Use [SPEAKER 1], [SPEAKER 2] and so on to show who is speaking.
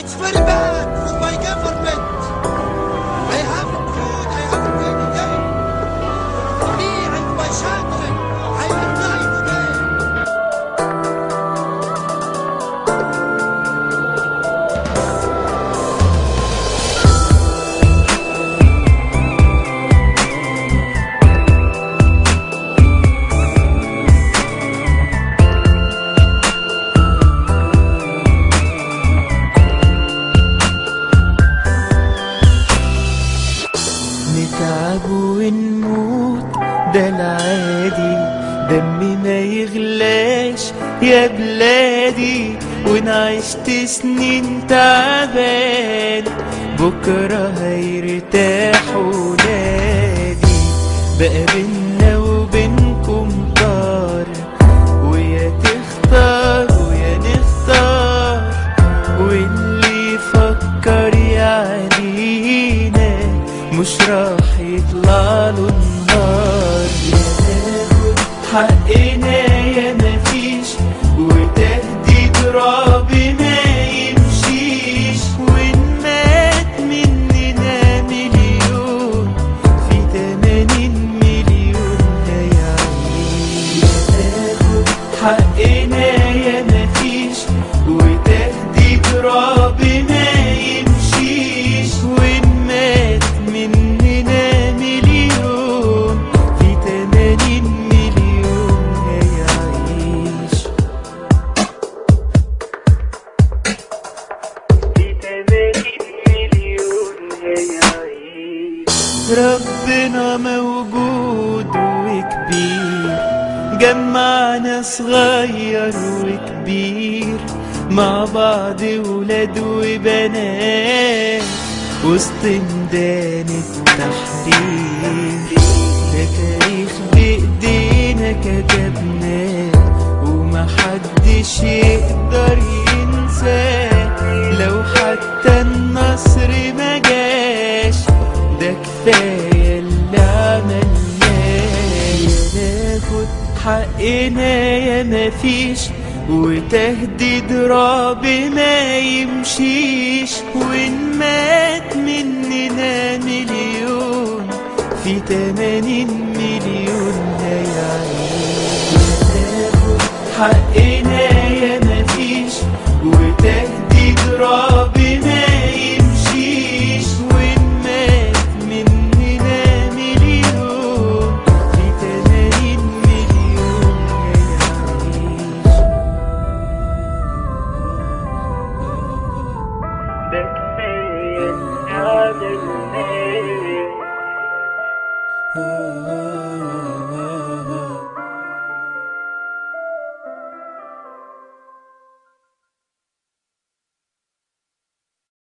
[SPEAKER 1] It's very bad for my government. I haven't food, I haven't anything. Me and my children, I will die today.
[SPEAKER 2] نتعب ونموت ده العادي دمي ما يغلاش يا بلادي وانا عشت سنين تعبان بكرة هيرتاح ولادي بقى بينا وبينكم طار ويا تختار ويا نختار واللي يفكر يعدينا مش راح يطلع له النهار يا ناخد حقنا يا مفيش وتهديد رابي ما يمشيش وإن مات مننا مليون في تمانين مليون هيعيش ناخد حقنا يا مفيش وتهديد رابي ما يمشيش وإن مات مننا مليون في تمانين مليون هيعيش في تمانين مليون هيعيش ربنا موجود وكبير جمعنا صغير وكبير مع بعض ولاد وبنات وسط ميدان التحرير ده تاريخ بإيدينا كتبناه ومحدش يقدر ينساه لو حتى النصر ما جاش ده كفاية اللي عملناه يا ناخد حقنا يا مفيش وتهديد رابي ما يمشيش وإن مات مننا مليون في تمانين مليون هيعيش ناخد حقنا يا مفيش وتهديد رابي ما يمشيش وإن مات مننا مليون في تمانين مليون هيعيش ده كفاية اللي عملناه